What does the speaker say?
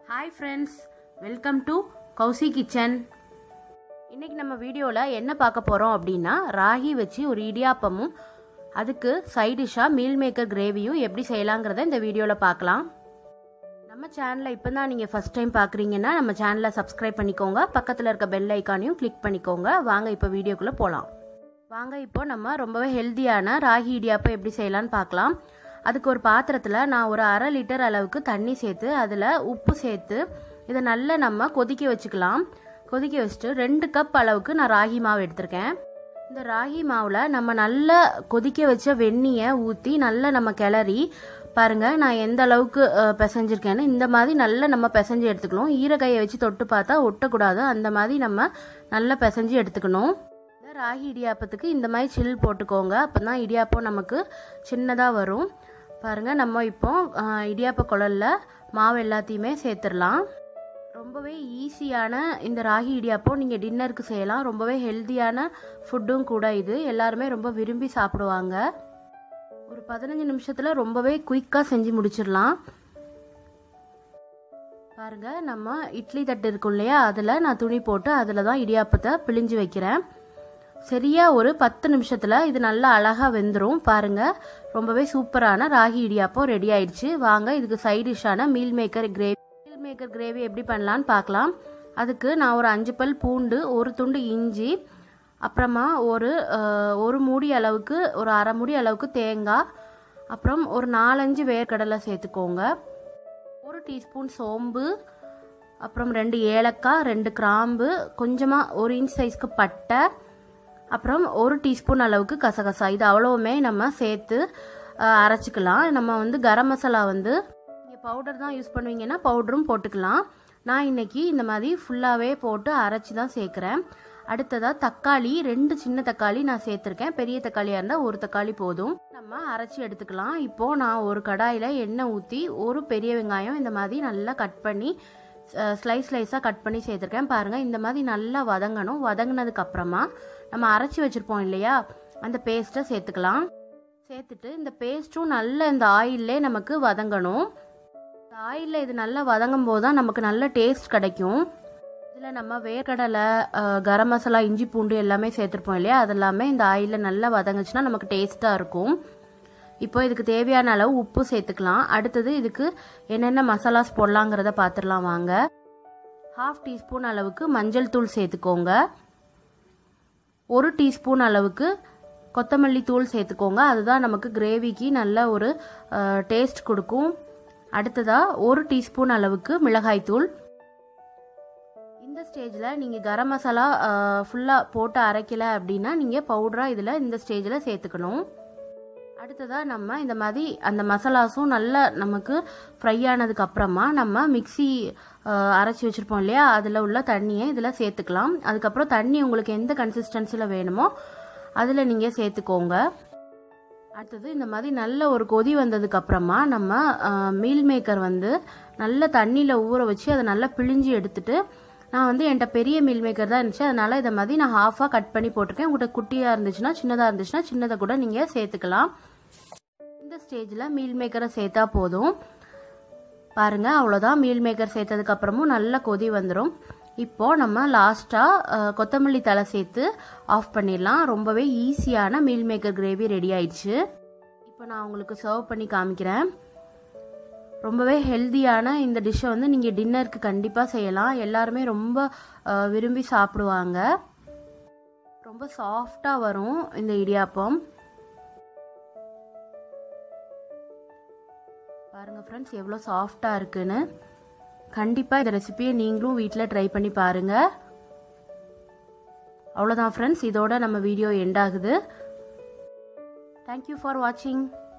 hi friends welcome to Kousi kitchen இன்னைக்கு நம்ம வீடியோவில் என்ன பார்க்க போகிறோம் அப்படின்னா ராகி வச்சு ஒரு இடியாப்பமும் அதுக்கு சைட் டிஷ்ஷாக மீல் மேக்கர் கிரேவியும் எப்படி செய்யலாங்கிறத இந்த வீடியோவில் பார்க்கலாம் நம்ம சேனலை இப்போ தான் நீங்கள் ஃபஸ்ட் டைம் பார்க்குறீங்கன்னா நம்ம சேனலை சப்ஸ்கிரைப் பண்ணிக்கோங்க பக்கத்தில் இருக்க பெல் ஐக்கானையும் கிளிக் பண்ணிக்கோங்க வாங்க இப்போ வீடியோக்குள்ளே போகலாம் வாங்க இப்போ நம்ம ரொம்பவே ஹெல்த்தியான ராகி இடியாப்பம் எப்படி செய்யலான்னு பார்க்கலாம் அதுக்கு ஒரு பாத்திரத்தில் நான் ஒரு அரை லிட்டர் அளவுக்கு தண்ணி சேர்த்து அதில் உப்பு சேர்த்து இதை நல்லா நம்ம கொதிக்க வச்சுக்கலாம் கொதிக்க வச்சுட்டு ரெண்டு கப் அளவுக்கு நான் ராகி மாவு எடுத்திருக்கேன் இந்த ராகி மாவில் நம்ம நல்லா கொதிக்க வச்ச வெந்நியை ஊற்றி நல்லா நம்ம கிளறி பாருங்க நான் எந்த அளவுக்கு அஹ், பிசைஞ்சிருக்கேன்னு இந்த மாதிரி நல்லா நம்ம பிசைஞ்சு எடுத்துக்கணும் ஈரக்கையை வச்சு தொட்டு பார்த்தா ஒட்டக்கூடாது அந்த மாதிரி நம்ம நல்லா பிசைஞ்சு எடுத்துக்கணும் இந்த ராகி இடியாப்பத்துக்கு இந்த மாதிரி சில் போட்டுக்கோங்க அப்போ தான் இடியாப்பம் நமக்கு சின்னதாக வரும் பாருங்கள் நம்ம இப்போ அஹ், இடியாப்ப குழலில் மாவு எல்லாத்தையுமே சேர்த்துடலாம் ரொம்பவே ஈஸியான இந்த ராகி இடியாப்பம் நீங்கள் டின்னருக்கு செய்யலாம் ரொம்பவே ஹெல்த்தியான ஃபுட்டும் கூட இது எல்லாருமே ரொம்ப விரும்பி சாப்பிடுவாங்க ஒரு பதினஞ்சு நிமிஷத்தில் ரொம்பவே குயிக்காக செஞ்சு முடிச்சிடலாம் பாருங்க நம்ம இட்லி தட்டு இருக்கும் இல்லையா அதில் நான் துணி போட்டு அதில் தான் இடியாப்பத்தை பிழிஞ்சு வைக்கிறேன் சரியா ஒரு பத்து நிமிஷத்தில் இது நல்லா அழகாக வெந்துடும் பாருங்க ரொம்பவே சூப்பரான ராகி இடியாப்பம் ரெடி ஆயிடுச்சு வாங்க இதுக்கு சைட் டிஷ்ஷான meal maker gravy meal maker gravy எப்படி பண்ணலான்னு பார்க்கலாம் அதுக்கு நான் ஒரு அஞ்சு பல் பூண்டு ஒரு துண்டு இஞ்சி அப்புறமா ஒரு அஹ், ஒரு மூடி அளவுக்கு ஒரு அரை மூடி அளவுக்கு தேங்காய் அப்புறம் ஒரு நாலஞ்சு வேர்க்கடலை சேர்த்துக்கோங்க ஒரு டீஸ்பூன் சோம்பு அப்புறம் ரெண்டு ஏலக்காய் ரெண்டு கிராம்பு கொஞ்சமாக ஒரு இன்ச் சைஸ்க்கு பட்டை அப்புறம் ஒரு டீஸ்பூன் அளவுக்கு கசகசா இது அவ்வளவுமே நம்ம சேர்த்து அஹ், அரைச்சிக்கலாம் நம்ம வந்து கரம் மசாலா வந்து நீங்கள் பவுடர் தான் யூஸ் பண்ணுவீங்கன்னா பவுடரும் போட்டுக்கலாம் நான் இன்னைக்கு இந்த மாதிரி ஃபுல்லாகவே போட்டு அரைச்சி தான் சேர்க்குறேன் அடுத்ததாக தக்காளி ரெண்டு சின்ன தக்காளி நான் சேர்த்துருக்கேன் பெரிய தக்காளியாக இருந்தால் ஒரு தக்காளி போதும் நம்ம அரைச்சி எடுத்துக்கலாம் இப்போது நான் ஒரு கடாயில் எண்ணெய் ஊற்றி ஒரு பெரிய வெங்காயம் இந்த மாதிரி நல்லா கட் பண்ணி ஸ்லைஸ் ஸ்லைஸாக கட் பண்ணி சேர்த்துருக்கேன் பாருங்கள் இந்த மாதிரி நல்லா வதங்கணும் வதங்கினதுக்கு அப்புறமா நம்ம அரைச்சி வச்சுருப்போம் இல்லையா அந்த பேஸ்ட்டை சேர்த்துக்கலாம் சேர்த்துட்டு இந்த பேஸ்ட்டும் நல்ல இந்த ஆயிலே நமக்கு வதங்கணும் இந்த ஆயிலில் இது நல்லா வதங்கும் போது தான் நமக்கு நல்ல டேஸ்ட் கிடைக்கும் இதில் நம்ம வேர்க்கடலை அஹ், கரம் மசாலா இஞ்சி பூண்டு எல்லாமே சேர்த்துருப்போம் இல்லையா அதெல்லாமே இந்த ஆயிலில் நல்லா வதங்குச்சுன்னா நமக்கு டேஸ்ட்டாக இருக்கும் இப்போ இதுக்கு தேவையான அளவு உப்பு சேர்த்துக்கலாம் அடுத்தது இதுக்கு என்னென்ன மசாலாஸ் போடலாங்கிறத பார்த்துடலாம் வாங்க ஹாஃப் டீஸ்பூன் அளவுக்கு மஞ்சள் தூள் சேர்த்துக்கோங்க ஒரு டீஸ்பூன் அளவுக்கு கொத்தமல்லி தூள் சேர்த்துக்கோங்க அதுதான் நமக்கு கிரேவிக்கு நல்ல ஒரு டேஸ்ட் கொடுக்கும் அடுத்ததாக ஒரு டீஸ்பூன் அளவுக்கு மிளகாய் தூள் இந்த ஸ்டேஜில் நீங்கள் கரம் மசாலா ஃபுல்லாக போட்டு அரைக்கல அப்படின்னா நீங்கள் பவுடராக இதில் இந்த ஸ்டேஜில் சேர்த்துக்கணும் அடுத்ததாக நம்ம இந்த மாதிரி அந்த மசாலாஸும் நல்லா நமக்கு ஃப்ரை ஆனதுக்கு அப்புறமா நம்ம மிக்சி அரைச்சி வச்சுருப்போம் இல்லையா அதில் உள்ள தண்ணியை இதில் சேர்த்துக்கலாம் அதுக்கப்புறம் தண்ணி உங்களுக்கு எந்த கன்சிஸ்டன்சியில் வேணுமோ அதில் நீங்கள் சேர்த்துக்கோங்க அடுத்தது இந்த மாதிரி நல்ல ஒரு கொதி வந்ததுக்கு அப்புறமா நம்ம மீல் மேக்கர் வந்து நல்ல தண்ணியில் ஊற வச்சு அதை நல்லா பிழிஞ்சு எடுத்துட்டு நான் வந்து என்கிட்ட பெரிய மீல் மேக்கர் தான் இருந்துச்சு அதனால இதை மாதிரி நான் ஹாஃபாக கட் பண்ணி போட்டிருக்கேன் உங்கள்கிட்ட குட்டியாக இருந்துச்சுன்னா சின்னதாக இருந்துச்சுன்னா சின்னதை கூட நீங்கள் சேர்த்துக்கலாம் இந்த ஸ்டேஜில் மீல் மேக்கரை சேர்த்தா போதும் பாருங்க அவ்வளோதான் மீல் மேக்கர் சேர்த்ததுக்கு அப்புறமும் நல்ல கொதி வந்துடும் இப்போ நம்ம லாஸ்ட்டாக கொத்தமல்லி தலை சேர்த்து ஆஃப் பண்ணிடலாம் ரொம்பவே ஈஸியான மீல் மேக்கர் கிரேவி ரெடி ஆயிடுச்சு இப்போ நான் உங்களுக்கு சர்வ் பண்ணி காமிக்கிறேன் ரொம்பவே ஹெல்த்தியான இந்த டிஷ்ஷை வந்து நீங்கள் டின்னருக்கு கண்டிப்பாக செய்யலாம் எல்லாருமே ரொம்ப அஹ், விரும்பி சாப்பிடுவாங்க ரொம்ப சாஃப்டாக வரும் இந்த இடியாப்பம் பாருங்கள் ஃப்ரெண்ட்ஸ் எவ்வளோ சாஃப்டாக இருக்குன்னு கண்டிப்பாக இந்த ரெசிபியை நீங்களும் வீட்டில் ட்ரை பண்ணி பாருங்கள் அவ்வளோதான் ஃப்ரெண்ட்ஸ் இதோட நம்ம வீடியோ எண்ட் ஆகுது தேங்க்யூ ஃபார் வாட்சிங்